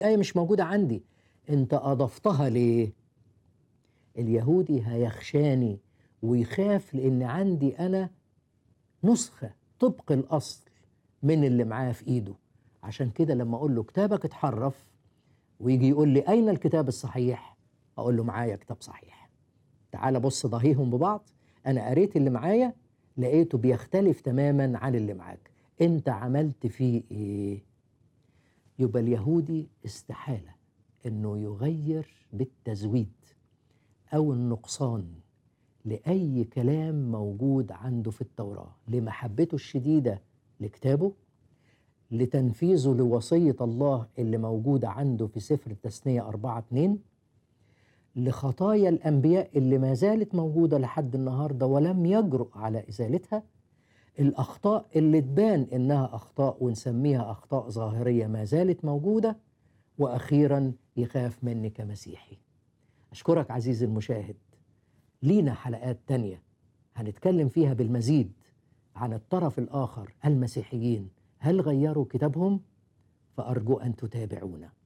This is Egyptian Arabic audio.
آية مش موجودة عندي أنت أضفتها ليه؟ اليهودي هيخشاني ويخاف لأن عندي أنا نسخة طبق الأصل من اللي معاه في إيده عشان كده لما أقول له كتابك اتحرف ويجي يقول لي أين الكتاب الصحيح؟ أقول له معايا كتاب صحيح تعال بص ضهيهم ببعض أنا قريت اللي معايا لقيته بيختلف تماما عن اللي معاك أنت عملت فيه إيه؟ يبقى اليهودي استحالة إنه يغير بالتزويد أو النقصان لأي كلام موجود عنده في التوراة لمحبته الشديدة لكتابه لتنفيذه لوصية الله اللي موجودة عنده في سفر التثنية أربعة اتنين لخطايا الأنبياء اللي ما زالت موجودة لحد النهاردة ولم يجرؤ على إزالتها الأخطاء اللي تبان إنها أخطاء ونسميها أخطاء ظاهرية ما زالت موجودة وأخيرا يخاف مني كمسيحي أشكرك عزيزي المشاهد لينا حلقات تانية هنتكلم فيها بالمزيد عن الطرف الآخر المسيحيين هل غيروا كتابهم؟ فأرجو أن تتابعونا